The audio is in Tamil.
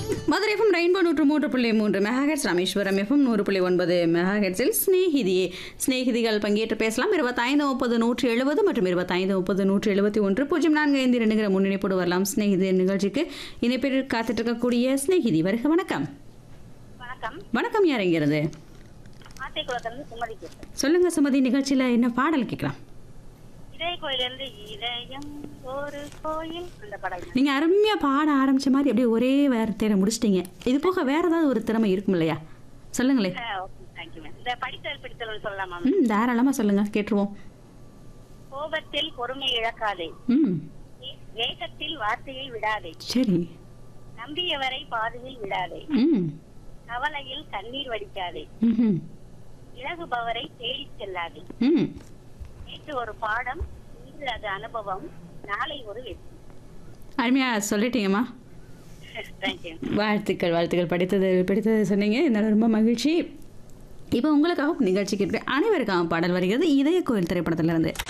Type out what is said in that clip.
மதுரை எஃப்எம் ரெயின்போ நூற்று மூன்று புள்ளி மூன்று மெகாஹெட்ஸ் ராமேஸ்வரம் எஃப்எம் நூறு புள்ளி ஒன்பது மெகாஹெட்ஸில் ஸ்நேகிதியே ஸ்நேகிதிகள் பங்கேற்று பேசலாம் இருபத்தைந்து முப்பது நூற்றி எழுபது மற்றும் இருபத்தைந்து முப்பது நூற்றி எழுபத்தி ஒன்று பூஜ்ஜியம் நான்கு ஐந்து ரெண்டுங்கிற முன்னிணைப்போடு வரலாம் ஸ்நேகிதி நிகழ்ச்சிக்கு இணைப்பில் காத்துட்டு இருக்கக்கூடிய ஸ்நேகிதி வருக வணக்கம் வணக்கம் வணக்கம் யார் எங்கிறது ஆத்தைக்குளத்திலிருந்து சுமதி பேசுறேன் சொல்லுங்க சுமதி நிகழ்ச்சியில் என்ன பாடல் கேட்கலாம் இதய கோயிலிருந்து இதயம் ஒரு கோயில் அந்த படம் நீங்கள் அருமையாக பாட ஆரம்பிச்ச மாதிரி அப்படியே ஒரே வார்த்தையில முடிச்சிட்டீங்க இது போக வேற ஏதாவது ஒரு திறமை இருக்கும் இல்லையா சொல்லுங்களே ஓகே தேங்க்யூ மேம் இந்த படித்தல் பிடித்தல் சொல்லலாமா ம் தாராளமாக சொல்லுங்க கேட்டுருவோம் கோபத்தில் பொறுமை இழக்காதே ம் வே- வேகத்தில் வார்த்தையை விடாதே சரி நம்பியவரை பாதையில் விடாதே ம் கவலையில் கண்ணீர் வடிக்காதே ம் இலகுபவரை தேடிச் செல்லாதே ம் நேற்று ஒரு பாடம் இன்று அது அனுபவம் நாளை ஒரு வெற்றி அருமையாக சொல்லிட்டீங்கம்மா தேங்க்யூ வாழ்த்துக்கள் வாழ்த்துக்கள் படித்தது படித்தது சொன்னீங்க என்னால் ரொம்ப மகிழ்ச்சி இப்போ உங்களுக்காக நிகழ்ச்சிக்கு அனைவருக்காக பாடல் வருகிறது இதய கோயில் திரைப்படத்திலிருந்து